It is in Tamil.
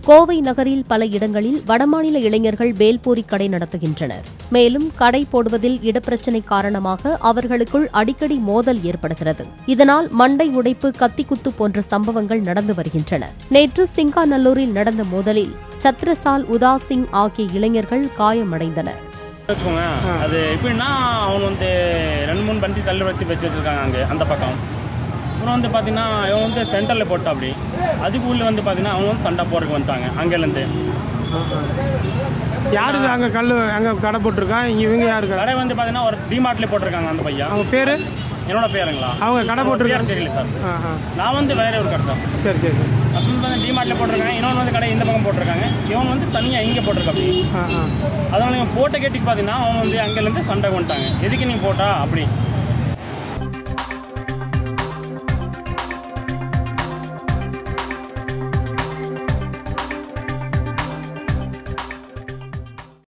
கோவை நகரில் பல இடங்களில் வடமாநில இளைஞர்கள் பேல்பூரி கடை நடத்துகின்றனர் மேலும் கடை போடுவதில் இடப்பிரச்சினை காரணமாக அவர்களுக்குள் அடிக்கடி மோதல் ஏற்படுகிறது இதனால் மண்டை உடைப்பு கத்திக்குத்து போன்ற சம்பவங்கள் நடந்து வருகின்றன நேற்று சிங்காநல்லூரில் நடந்த மோதலில் சத்ரசால் உதாசிங் ஆகிய இளைஞர்கள் காயமடைந்தனர் வச்சுக்கோங்க அது எப்படின்னா அவன் வந்து ரெண்டு மூணு பந்தி தள்ளி வச்சு வச்சு வச்சிருக்காங்க அங்கே அந்த பக்கம் அப்புறம் வந்து பார்த்தீங்கன்னா இவன் வந்து சென்டரில் போட்டா அப்படி அதுக்கு உள்ள வந்து பார்த்தீங்கன்னா அவங்க வந்து சண்டை போடுறதுக்கு வந்துட்டாங்க அங்கேருந்து யாருக்கு அங்கே கல் அங்கே கடை போட்டிருக்கான் இங்கே இவங்க யாருக்கு கடை வந்து பார்த்தீங்கன்னா ஒரு டிமார்ட்லேயே போட்டிருக்காங்க அந்த பையன் அவங்க பேர் என்னோட பேருங்களா அவங்க கடை போட்டிருக்காங்க பேர் தெரியல சார் ஆ ஆ நான் வந்து வேற ஒரு கடை தான் சரி சரி சரி அப்போ வந்து டிமார்ட்லேயே போட்டிருக்காங்க இன்னொன்று வந்து கடை இந்த பக்கம் போட்டிருக்காங்க இவன் வந்து தனியாக இங்கே போட்டிருக்க அப்படி ஆ ஆ அதனால இவன் போட்ட கேட்டுக்கு பார்த்தீங்கன்னா அவன் வந்து அங்கேருந்து சண்டை கொண்டுட்டாங்க எதுக்கு நீ போட்டா அப்படி